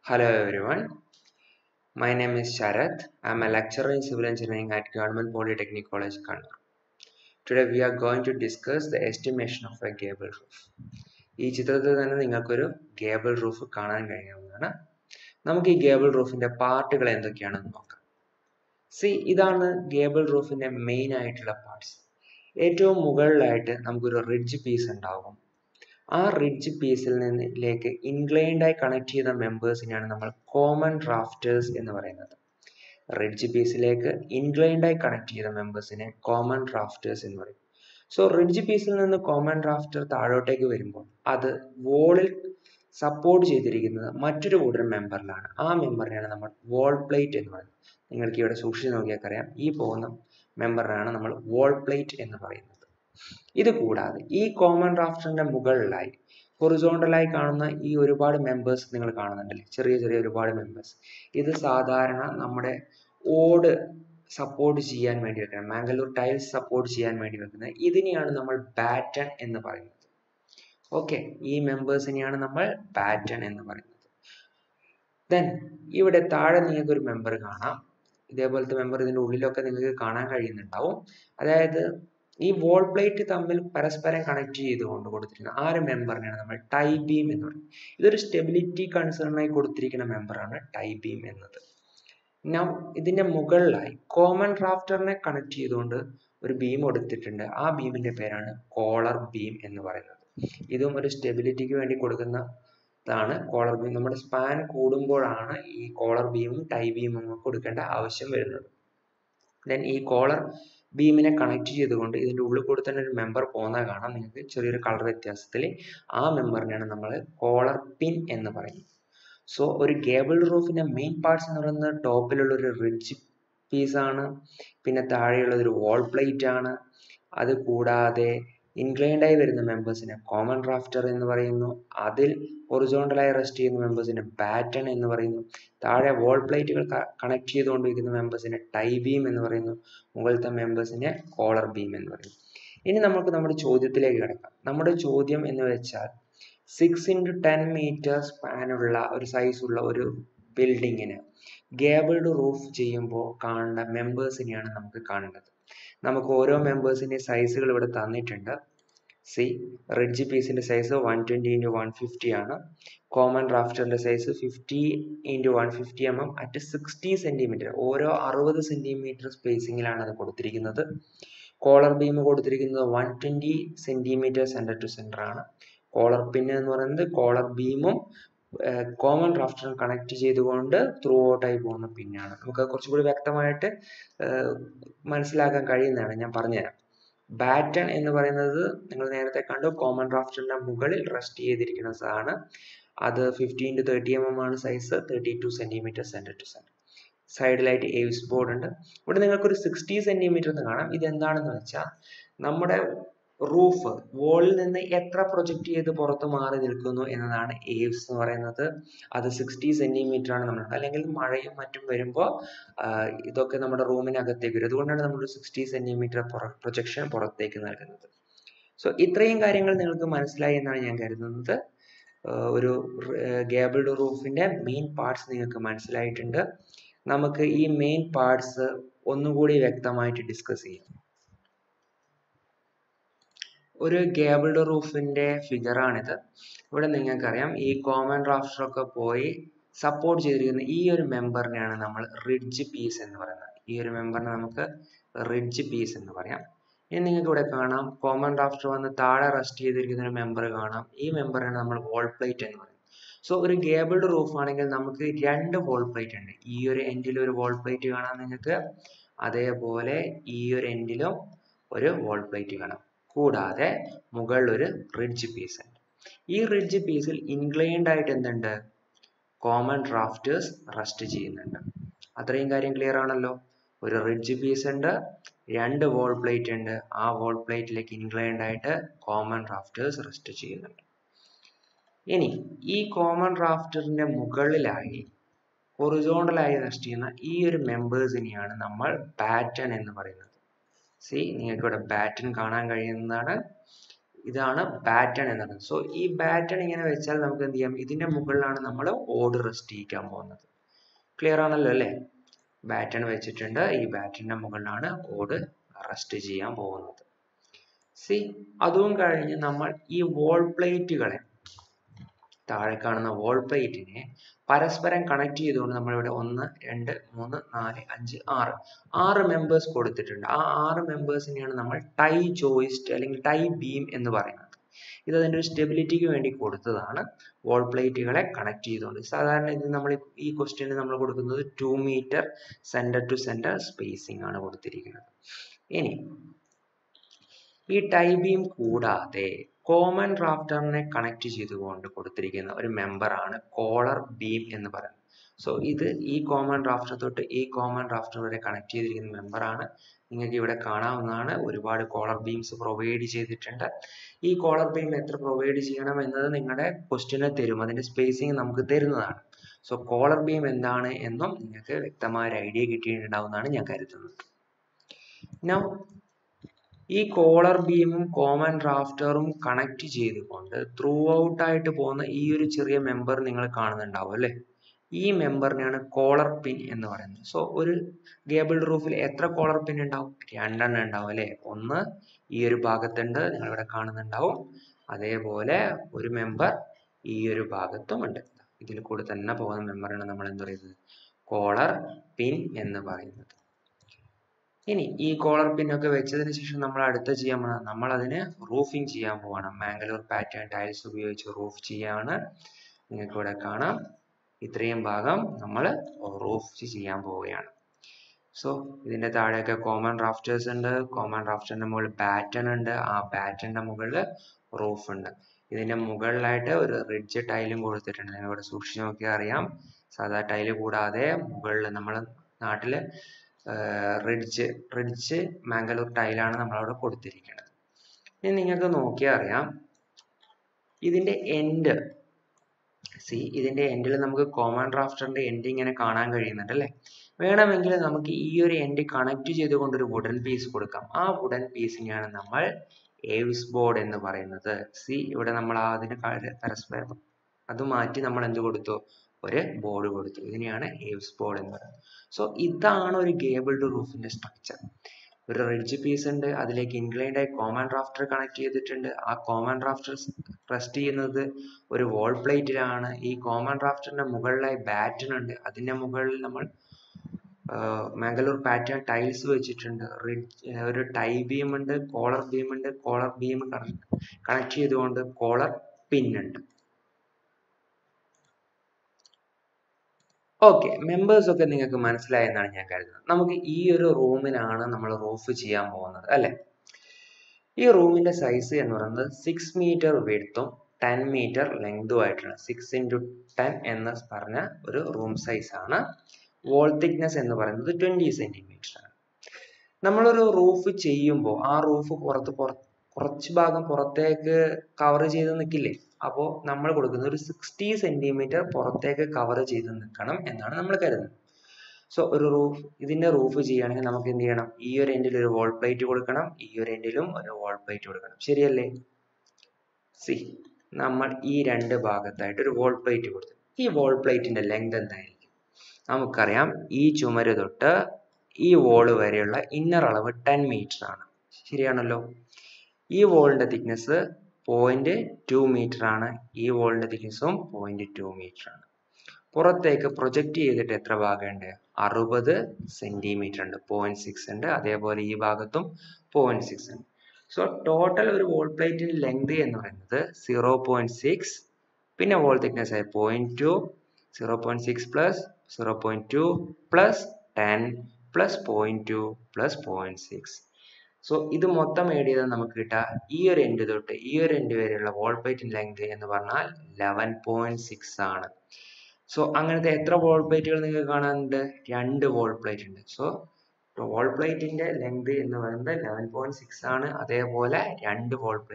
Hello everyone. My name is Sharath. I am a lecturer in civil engineering at Government Polytechnic College, Kannur. Today we are going to discuss the estimation of a gable roof. ഈ ചിത്രത്തിൽ തന്നെ നിങ്ങൾക്കൊരു gable roof കാണാൻ കഴിയാവുന്നതാണ് നമുക്ക് ഈ gable റൂഫിന്റെ പാർട്ടുകൾ എന്തൊക്കെയാണെന്ന് നോക്കാം see ഇതാണ് ഗേബിൾ റൂഫിന്റെ മെയിൻ ആയിട്ടുള്ള പാർട്സ് ഏറ്റവും മുകളിലായിട്ട് നമുക്കൊരു റിഡ്ജ് പീസ് ഉണ്ടാകും ആ റിഡ്ജ് പീസിൽ നിന്നിലേക്ക് ഇൻക്ലൈൻഡ് ആയി കണക്ട് ചെയ്ത മെമ്പേഴ്സിനെയാണ് നമ്മൾ കോമൺ റാഫ്റ്റേഴ്സ് എന്ന് പറയുന്നത് റിഡ്ജ് പീസിലേക്ക് ഇൻക്ലൈൻഡ് ആയി കണക്ട് ചെയ്ത മെമ്പേഴ്സിനെ കോമൺ റാഫ്റ്റേഴ്സ് എന്ന് പറയും സോ റിഡ്ജ് പീസിൽ നിന്ന് കോമൺ റാഫ്റ്റർ താഴോട്ടേക്ക് വരുമ്പോൾ അത് വോളിൽ സപ്പോർട്ട് ചെയ്തിരിക്കുന്നത് മറ്റൊരു കൂട്ടർ മെമ്പറിലാണ് ആ മെമ്പറിനെയാണ് നമ്മൾ വോൾ പ്ലേറ്റ് എന്ന് പറയുന്നത് നിങ്ങൾക്ക് ഇവിടെ സൂക്ഷിച്ച് നോക്കിയാൽ അറിയാം ഈ പോകുന്ന മെമ്പറിനാണ് നമ്മൾ വോൾ പ്ലേറ്റ് എന്ന് പറയുന്നത് ഇത് കൂടാതെ ഈ കോമൺ റാഫ്റ്ററിന്റെ മുകളിലായി ഹൊറിസോണ്ടലായി കാണുന്ന ഈ ഒരുപാട് മെമ്പേഴ്സ് നിങ്ങൾ കാണുന്നുണ്ടല്ലേ ചെറിയ ചെറിയ ഒരുപാട് മെമ്പേഴ്സ് ഇത് സാധാരണ നമ്മുടെ ഓട് സപ്പോർട്ട് ചെയ്യാൻ വേണ്ടി വെക്കുന്നത് മാംഗലൂർ ടൈൽസ് സപ്പോർട്ട് ചെയ്യാൻ വേണ്ടി വെക്കുന്നത് ഇതിനെയാണ് നമ്മൾ ബാറ്റൺ എന്ന് പറയുന്നത് ഓക്കെ ഈ മെമ്പേഴ്സിനെയാണ് നമ്മൾ ബാറ്റൺ എന്ന് പറയുന്നത് ദെൻ ഇവിടെ താഴെ നിങ്ങൾക്ക് ഒരു മെമ്പർ കാണാം ഇതേപോലത്തെ മെമ്പർ ഇതിൻ്റെ ഉള്ളിലൊക്കെ നിങ്ങൾക്ക് കാണാൻ കഴിയുന്നുണ്ടാവും അതായത് ഈ വോൾ പ്ലേറ്റ് തമ്മിൽ പരസ്പരം കണക്ട് ചെയ്തുകൊണ്ട് കൊടുത്തിരിക്കുന്ന ആ ഒരു മെമ്പറിനെയാണ് നമ്മൾ ടൈ ബീം എന്ന് പറയുന്നത് ഇതൊരു സ്റ്റെബിലിറ്റി കൺസേണായി കൊടുത്തിരിക്കുന്ന മെമ്പറാണ് ടൈ ബീം എന്നത് നൗ ഇതിന്റെ മുകളിലായി കോമൺ റാഫ്റ്ററിനെ കണക്ട് ചെയ്തുകൊണ്ട് ഒരു ബീം കൊടുത്തിട്ടുണ്ട് ആ ബീമിന്റെ പേരാണ് കോളർ ബീം എന്ന് പറയുന്നത് ഇതും ഒരു സ്റ്റെബിലിറ്റിക്ക് വേണ്ടി കൊടുക്കുന്നതാണ് കോളർ ബീം നമ്മുടെ സ്പാൻ കൂടുമ്പോഴാണ് ഈ കോളർ ബീമും ടൈ ബീമും കൊടുക്കേണ്ട ആവശ്യം വരുന്നത് ദെൻ ഈ കോളർ ബീമിനെ കണക്ട് ചെയ്തുകൊണ്ട് ഇതിൻ്റെ ഉള്ളിൽ കൂടി തന്നെ ഒരു മെമ്പർ പോകുന്ന കാണാം നിങ്ങൾക്ക് ചെറിയൊരു കളർ വ്യത്യാസത്തിൽ ആ മെമ്പറിനെയാണ് നമ്മൾ കോളർ പിൻ എന്ന് പറയുന്നത് സോ ഒരു ഗേബിൾ റൂഫിന്റെ മെയിൻ പാർട്സ് എന്ന് പറയുന്നത് ടോപ്പിലുള്ള ഒരു റിഡ്ജ് പീസാണ് പിന്നെ താഴെയുള്ളത് ഒരു വാൾ പ്ലേറ്റ് ആണ് അത് കൂടാതെ ഇൻക്ലൈൻഡ് ആയി വരുന്ന മെമ്പേഴ്സിനെ കോമൺ റാഫ്റ്റർ എന്ന് പറയുന്നു അതിൽ ഒറിസോണ്ടലായി റെസ്റ്റ് ചെയ്യുന്ന മെമ്പേഴ്സിനെ ബാറ്റൺ എന്ന് പറയുന്നു താഴെ വാൾ പ്ലേറ്റുകൾ കണക്ട് ചെയ്തുകൊണ്ടിരിക്കുന്ന മെമ്പേഴ്സിനെ ടൈ ബീം എന്ന് പറയുന്നു മുകളിലത്തെ മെമ്പേഴ്സിനെ കോളർ ബീം എന്ന് പറയുന്നു ഇനി നമുക്ക് നമ്മുടെ ചോദ്യത്തിലേക്ക് കിടക്കാം നമ്മുടെ ചോദ്യം എന്ന് വെച്ചാൽ സിക്സ് ഇൻറ്റു ടെൻ മീറ്റർ സ്പാനുള്ള ഒരു സൈസുള്ള ഒരു ബിൽഡിങ്ങിന് ഗേബിൾഡ് റൂഫ് ചെയ്യുമ്പോൾ കാണേണ്ട മെമ്പേഴ്സിനെയാണ് നമുക്ക് കാണേണ്ടത് നമുക്ക് ഓരോ മെമ്പേഴ്സിൻ്റെ സൈസുകൾ ഇവിടെ തന്നിട്ടുണ്ട് സി റിഡ്ജ് പീസിൻ്റെ size one twenty into one fifty ആണ് കോമൺ റാഫ്റ്ററിൻ്റെ size fifty into one fifty M M at sixty centimetre ഓരോ അറുപത് സെൻറ്റിമീറ്റർ സ്പേസിങ്ങിലാണ് അത് കൊടുത്തിരിക്കുന്നത് കോളർ ബീം കൊടുത്തിരിക്കുന്നത് one twenty centimetre centre to centre ആണ് കോളർ പിൻ എന്ന് പറയുന്നത് കോളർ ബീമും കോമൺ റാഫ്റ്ററും കണക്ട് ചെയ്തുകൊണ്ട് ത്രൂ ഔട്ടായി പോകുന്ന പിന്നാണ് നമുക്ക് കുറച്ചുകൂടി വ്യക്തമായിട്ട് മനസ്സിലാക്കാൻ കഴിയുന്നതാണ് ഞാൻ പറഞ്ഞുതരാം ബാറ്റൺ എന്ന് പറയുന്നത് നിങ്ങൾ നേരത്തെ കണ്ടു കോമൺ റാഫ്റ്ററിന്റെ മുകളിൽ റെസ്റ്റ് ചെയ്തിരിക്കുന്നതാണ് അത് fifteen to thirty M M ആണ് size thirty two centimetre centre to centre സൈഡിലായിട്ട് ഏവ്സ് ബോർഡ് ഉണ്ട് ഇവിടെ നിങ്ങൾക്കൊരു സിക്സ്റ്റി സെന്റിമീറ്റർ എന്ന് കാണാം ഇത് എന്താണെന്ന് വെച്ചാൽ നമ്മുടെ റൂഫ് വോളിൽ നിന്ന് എത്ര പ്രൊജക്ട് ചെയ്ത് പുറത്ത് മാറി നിൽക്കുന്നു എന്നതാണ് ഏവ്സ് എന്ന് പറയുന്നത് അത് സിക്സ്റ്റി സെന്റിമീറ്റർ ആണ് നമ്മൾ അല്ലെങ്കിൽ മഴയും മറ്റും വരുമ്പോൾ ഇതൊക്കെ നമ്മുടെ റൂമിനകത്തേക്ക് വരും അതുകൊണ്ടാണ് നമ്മൾ സിക്സ്റ്റി സെന്റിമീറ്റർ പ്രൊജക്ഷൻ പുറത്തേക്ക് നൽകുന്നത് സോ ഇത്രയും കാര്യങ്ങൾ നിങ്ങൾക്ക് മനസ്സിലായി എന്നാണ് ഞാൻ കരുതുന്നത് ഒരു ഗേബിൾഡ് റൂഫിന്റെ മെയിൻ പാർട്സ് നിങ്ങൾക്ക് മനസ്സിലായിട്ടുണ്ട് നമുക്ക് ഈ മെയിൻ പാർട്സ് ഒന്നുകൂടി വ്യക്തമായിട്ട് ഡിസ്കസ് ചെയ്യാം ഒരു ഗേബിൾഡ് റൂഫിന്റെ ഫിഗർ ആണിത് ഇവിടെ നിങ്ങൾക്കറിയാം ഈ കോമൺ റാഫ്റ്റർ ഒക്കെ പോയി സപ്പോർട്ട് ചെയ്തിരിക്കുന്ന ഈ ഒരു മെമ്പറിനെയാണ് നമ്മൾ റിഡ്ജ് പീസ് എന്ന് പറയുന്നത് ഈ ഒരു മെമ്പറിനെ നമുക്ക് റിഡ്ജ് പീസ് എന്ന് പറയാം ഇനി നിങ്ങൾക്ക് ഇവിടെ കാണാം കോമൺ റാഫ്റ്റർ വന്ന് താഴെ റെസ്റ്റ് ചെയ്തിരിക്കുന്ന ഒരു മെമ്പർ കാണാം ഈ മെമ്പറിനാണ് നമ്മൾ വോൾ പ്ലേറ്റ് എന്ന് പറയുന്നത് സോ ഒരു ഗേബിൾഡ് റൂഫ് ആണെങ്കിൽ നമുക്ക് രണ്ട് വോൾ പ്ലേറ്റ് ഉണ്ട് ഈ ഒരു എൻഡിൽ ഒരു വോൾ പ്ലേറ്റ് കാണാം നിങ്ങൾക്ക് അതേപോലെ ഈ ഒരു എൻഡിലും ഒരു വോൾ പ്ലേറ്റ് കാണാം കൂടാതെ മുകളിൽ ഒരു റിഡ്ജ് പീസ് ഉണ്ട് ഈ റിഡ്ജ് പീസിൽ ഇൻക്ലൈൻഡ് ആയിട്ട് എന്തുണ്ട് കോമൺ റാഫ്റ്റേഴ്സ് റെസ്റ്റ് ചെയ്യുന്നുണ്ട് അത്രയും കാര്യം ക്ലിയർ ആണല്ലോ ഒരു റിഡ്ജ് പീസ് ഉണ്ട് രണ്ട് വോൾ പ്ലേറ്റ് ഉണ്ട് ആ വോൾ പ്ലേറ്റിലേക്ക് ഇൻക്ലൈൻഡ് ആയിട്ട് കോമൺ റാഫ്റ്റേഴ്സ് റെസ്റ്റ് ചെയ്യുന്നുണ്ട് ഇനി ഈ കോമൺ റാഫ്റ്ററിന്റെ മുകളിലായി ഹൊറിസോണ്ടലായി റെസ്റ്റ് ചെയ്യുന്ന ഈ ഒരു മെമ്പേഴ്സിനെയാണ് നമ്മൾ പാറ്റേൺ എന്ന് പറയുന്നത് സി നിങ്ങൾക്ക് ഇവിടെ ബാറ്റൺ കാണാൻ കഴിയുന്നതാണ് ഇതാണ് ബാറ്റൺ എന്ന് പറയുന്നത് സോ ഈ ബാറ്റൺ ഇങ്ങനെ വെച്ചാൽ നമുക്ക് എന്ത് ചെയ്യാം ഇതിന്റെ മുകളിലാണ് നമ്മൾ ഓട് റെസ്റ്റ് ചെയ്യിക്കാൻ പോകുന്നത് ക്ലിയർ ആണല്ലോ അല്ലേ ബാറ്റൺ വെച്ചിട്ടുണ്ട് ഈ ബാറ്ററിന്റെ മുകളിലാണ് ഓട് റെസ്റ്റ് ചെയ്യാൻ പോകുന്നത് സി അതും കഴിഞ്ഞ് നമ്മൾ ഈ വോൾ പ്ലേറ്റുകളെ താഴെ കാണുന്ന വോൾ പ്ലേറ്റിനെ പരസ്പരം കണക്ട് ചെയ്തുകൊണ്ട് നമ്മളിവിടെ ഒന്ന് രണ്ട് മൂന്ന് നാല് അഞ്ച് ആറ് ആറ് മെമ്പേഴ്സ് കൊടുത്തിട്ടുണ്ട് ആ ആറ് മെമ്പേഴ്സിനെയാണ് നമ്മൾ ടൈ ജോയിസ്റ്റ് അല്ലെങ്കിൽ ടൈ ബീം എന്ന് പറയുന്നത് ഇത് അതിൻ്റെ ഒരു സ്റ്റെബിലിറ്റിക്ക് വേണ്ടി കൊടുത്തതാണ് വോൾ പ്ലേറ്റുകളെ കണക്ട് ചെയ്തുകൊണ്ട് സാധാരണ ഇത് നമ്മൾ ഈ ക്വസ്റ്റ്യന് നമ്മൾ കൊടുക്കുന്നത് two metre centre to centre spacing ആണ് കൊടുത്തിരിക്കുന്നത് ഇനി ഈ ടൈ ബീം കൂടാതെ കോമൺ റാഫ്റ്ററിനെ കണക്ട് ചെയ്തുകൊണ്ട് കൊടുത്തിരിക്കുന്ന ഒരു മെമ്പറാണ് കോളർ ബീം എന്ന് പറയുന്നത് സോ ഇത് ഈ കോമൺ റാഫ്റ്റർ തൊട്ട് ഈ കോമൺ റാഫ്റ്റർ വരെ കണക്ട് ചെയ്തിരിക്കുന്ന മെമ്പറാണ് നിങ്ങൾക്ക് ഇവിടെ കാണാവുന്നതാണ് ഒരുപാട് കോളർ ബീംസ് പ്രൊവൈഡ് ചെയ്തിട്ടുണ്ട് ഈ കോളർ ബീം എത്ര പ്രൊവൈഡ് ചെയ്യണം എന്നത് നിങ്ങളുടെ ക്വസ്റ്റ്യന് തരും അതിന്റെ സ്പേസിങ് നമുക്ക് തരുന്നതാണ് സോ കോളർ ബീം എന്താണ് എന്നും നിങ്ങൾക്ക് വ്യക്തമായ ഒരു ഐഡിയ കിട്ടിയിട്ടുണ്ടാവുന്നതാണ് ഞാൻ കരുതുന്നത് നൗ ഈ കോളർ ബീമും കോമൺ റാഫ്റ്ററും കണക്ട് ചെയ്തുകൊണ്ട് ത്രൂ ഔട്ട് ആയിട്ട് പോകുന്ന ഈ ഒരു ചെറിയ മെമ്പർ നിങ്ങൾ കാണുന്നുണ്ടാവും അല്ലേ ഈ മെമ്പറിനെയാണ് കോളർ പിൻ എന്ന് പറയുന്നത് സോ ഒരു ഗേബിൾ റൂഫിൽ എത്ര കോളർ പിൻ ഉണ്ടാവും രണ്ടെണ്ണം ഉണ്ടാവും അല്ലേ ഒന്ന് ഈ ഒരു ഭാഗത്തുണ്ട് നിങ്ങൾ ഇവിടെ കാണുന്നുണ്ടാവും അതേപോലെ ഒരു മെമ്പർ ഈ ഒരു ഭാഗത്തും ഉണ്ട് ഇതിൽ കൂടെ തന്നെ പോകുന്ന മെമ്പറാണ് നമ്മൾ എന്ത് പറയുന്നത് കോളർ പിൻ എന്ന് പറയുന്നത് ഇനി ഈ കോളർ പിൻ ഒക്കെ വെച്ചതിന് ശേഷം നമ്മൾ അടുത്ത ചെയ്യാൻ പോകണം നമ്മൾ അതിന് റൂഫിംഗ് ചെയ്യാൻ പോവാണ് മാംഗലൂർ പാറ്റേൺ ടൈൽസ് ഉപയോഗിച്ച് റൂഫ് ചെയ്യാണ് നിങ്ങൾക്ക് ഇവിടെ കാണാം ഇത്രയും ഭാഗം നമ്മൾ റൂഫ് ചെയ്യാൻ പോവുകയാണ് സോ ഇതിന്റെ താഴെയൊക്കെ കോമൺ റാഫ്റ്റേഴ്സ് ഉണ്ട് കോമൺ റാഫ്റ്ററിന്റെ മുകളിൽ ബാറ്റൺ ഉണ്ട് ആ ബാറ്റന്റെ മുകളിൽ റൂഫ് ഉണ്ട് ഇതിന്റെ മുകളിലായിട്ട് ഒരു റിഡ്ജ് ടൈലും കൊടുത്തിട്ടുണ്ട് നിങ്ങൾ ഇവിടെ സൂക്ഷിച്ച് നോക്കിയാൽ അറിയാം സാധാ ടൈല് കൂടാതെ മുകളിൽ നമ്മൾ നാട്ടില് റിഡ്ജ് റിഡ്ജ് മാംഗലൂർ ടൈലാണ് നമ്മളവിടെ കൊടുത്തിരിക്കുന്നത് ഇനി നിങ്ങൾക്ക് നോക്കിയാൽ അറിയാം ഇതിന്റെ എൻഡ് സി ഇതിന്റെ എൻഡിൽ നമുക്ക് കോമൺ ഡ്രാഫ്റ്ററിന്റെ എൻഡ് ഇങ്ങനെ കാണാൻ കഴിയുന്നുണ്ട് അല്ലേ വേണമെങ്കിൽ നമുക്ക് ഈ ഒരു എൻഡ് കണക്ട് ചെയ്തുകൊണ്ട് ഒരു വുഡൻ പീസ് കൊടുക്കാം ആ വുഡൻ പീസിനെയാണ് നമ്മൾ ഏവിസ് ബോർഡ് എന്ന് പറയുന്നത് സി ഇവിടെ നമ്മൾ അതിന് പരസ്പരം അത് മാറ്റി നമ്മൾ എന്ത് കൊടുത്തു ഒരു ബോർഡ് കൊടുത്തു ഇതിനെയാണ് ഏവിസ് ബോർഡ് എന്ന് പറയുന്നത് സോ ഇതാണ് ഒരു ഗേബിൾഡ് റൂഫിന്റെ സ്ട്രക്ചർ ഒരു റിഡ്ജ് പീസ് ഉണ്ട് അതിലേക്ക് ഇൻക്ലൈൻഡ് ആയി കോമൺ റാഫ്റ്റർ കണക്ട് ചെയ്തിട്ടുണ്ട് ആ കോമൺ റാഫ്റ്റർ റെസ്റ്റ് ചെയ്യുന്നത് ഒരു വോൾ പ്ലേറ്റിലാണ് ഈ കോമൺ റാഫ്റ്ററിന്റെ മുകളിലായി ബാറ്റൺ ഉണ്ട് അതിന്റെ മുകളിൽ നമ്മൾ മാംഗലൂർ പാറ്റേൺ ടൈൽസ് വെച്ചിട്ടുണ്ട് റിഡ്ജ് ഒരു ടൈ ബീം ഉണ്ട് കോളർ ബീം ഉണ്ട് കോളർ ബീം കണക്ട് ചെയ്തുകൊണ്ട് കോളർ പിൻ ഉണ്ട് ഓക്കെ മെമ്പേഴ്സ് ഒക്കെ നിങ്ങൾക്ക് മനസ്സിലായെന്നാണ് ഞാൻ കരുതുന്നത് നമുക്ക് ഈ ഒരു റൂമിനാണ് നമ്മൾ റൂഫ് ചെയ്യാൻ പോകുന്നത് അല്ലെ ഈ റൂമിന്റെ സൈസ് എന്ന് പറയുന്നത് സിക്സ് മീറ്റർ വിഡ്ത്തും ടെൻ മീറ്റർ ലെങ്തും ആയിട്ടാണ് സിക്സ് ഇൻറ്റു ടെൻ എന്ന് പറഞ്ഞ ഒരു റൂം സൈസ് ആണ് വോൾ തിക്നെസ് എന്ന് പറയുന്നത് ട്വന്റി സെന്റിമീറ്റർ ആണ് നമ്മളൊരു റൂഫ് ചെയ്യുമ്പോൾ ആ റൂഫ് പുറത്ത് കുറച്ച് ഭാഗം പുറത്തേക്ക് കവർ ചെയ്ത് നിൽക്കില്ലേ അപ്പോൾ നമ്മൾ കൊടുക്കുന്നത് ഒരു സിക്സ്റ്റി സെന്റിമീറ്റർ പുറത്തേക്ക് കവർ ചെയ്ത് നിൽക്കണം എന്നാണ് നമ്മൾ കരുതുന്നത് സോ ഒരു റൂഫ് ഇതിന്റെ റൂഫ് ചെയ്യുകയാണെങ്കിൽ നമുക്ക് എന്ത് ചെയ്യണം ഈ ഒരു എൻഡിൽ ഒരു വോൾ പ്ലേറ്റ് കൊടുക്കണം ഈ ഒരു എൻഡിലും ഒരു വോൾ പ്ലേറ്റ് കൊടുക്കണം ശരിയല്ലേ സി നമ്മൾ ഈ രണ്ട് ഭാഗത്തായിട്ട് ഒരു വോൾ പ്ലേറ്റ് കൊടുത്തു ഈ വോൾ പ്ലേറ്റിന്റെ ലെങ്ത് എന്തായിരിക്കും നമുക്കറിയാം ഈ ചുമര് തൊട്ട് ഈ വോള് വരെയുള്ള ഇന്നർ അളവ് ടെൻ മീറ്റർ ആണ് ശരിയാണല്ലോ ഈ വോളിന്റെ തിക്നെസ് പോയിന്റ് ടു മീറ്റർ ആണ് ഈ വോളിന്റെ തിക്നെസ്സും പോയിന്റ് ടു മീറ്റർ ആണ് പുറത്തേക്ക് പ്രൊജക്റ്റ് ചെയ്തിട്ട് എത്ര ഭാഗമുണ്ട് അറുപത് സെന്റിമീറ്റർ ഉണ്ട് പോയിന്റ് സിക്സ് ഉണ്ട് അതേപോലെ ഈ ഭാഗത്തും പോയിന്റ് സിക്സ് ഉണ്ട് സോ ടോട്ടൽ ഒരു വോൾ പ്ലേറ്റിന്റെ ലെങ്ത് എന്ന് പറയുന്നത് സീറോ പോയിന്റ് സിക്സ് പിന്നെ വോൾ തിക്നെസ് ആയി point two zero point six plus zero point two plus ten plus point two plus point six so ഇത് മൊത്തം ആഡ് ചെയ്താൽ നമുക്ക് കിട്ടുക ഈ ഒരു എൻഡ് തൊട്ട് ഈ ഒരു എൻഡ് വരെയുള്ള വോൾ പ്ലേറ്റിന്റെ ലെങ്ത് എന്ന് പറഞ്ഞാൽ ലെവൻ പോയിന്റ് സിക്സ് ആണ് സോ അങ്ങനത്തെ എത്ര വോൾ പ്ലേറ്റുകൾ നിങ്ങൾക്ക് കാണാനുണ്ട് രണ്ട് വോൾ പ്ലേറ്റ് ഉണ്ട് സോ വോൾ പ്ലേറ്റിന്റെ ലെങ്ത് എന്ന് പറയുന്നത് ലെവൻ പോയിന്റ് സിക്സ് ആണ് അതേപോലെ രണ്ട് വോൾ പ്ലേറ്റ് ഉണ്ട്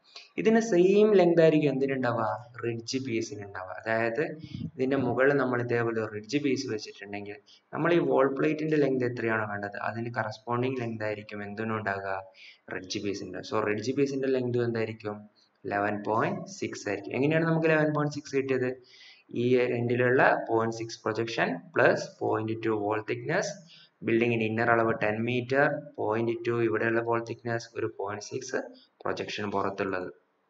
ഇതിന് സെയിം ലെങ്ത് ആയിരിക്കും എന്തിനുണ്ടാവുക റിഡ്ജ് പീസിന് ഉണ്ടാവുക അതായത് ഇതിന്റെ മുകളിൽ നമ്മൾ ഇതേപോലെ റിഡ്ജ് പീസ് വെച്ചിട്ടുണ്ടെങ്കിൽ നമ്മൾ ഈ വോൾ പ്ലേറ്റിന്റെ ലെങ്ത് എത്രയാണോ കണ്ടത് അതിന് കറസ്പോണ്ടിങ് ലെങ്ത് ആയിരിക്കും എന്തിനും ഉണ്ടാകുക റിഡ്ജ് പീസിന്റെ സോ റിഡ്ജ് പീസിന്റെ ലെങ്ത് എന്തായിരിക്കും ലെവൻ പോയിന്റ് സിക്സ് ആയിരിക്കും എങ്ങനെയാണ് നമുക്ക് ലെവൻ പോയിന്റ് സിക്സ് കിട്ടിയത് ഈ എൻഡിലുള്ള point six projection plus point two wall thickness ബിൽഡിങ്ങിന്റെ ഇന്നർ അളവ് ടെൻ മീറ്റർ പോയിന്റ് ടു ഇവിടെയുള്ള വോൾ തിക്നെസ് ഒരു പോയിന്റ് സിക്സ് പ്രൊജക്ഷൻ പുറത്തുള്ളത്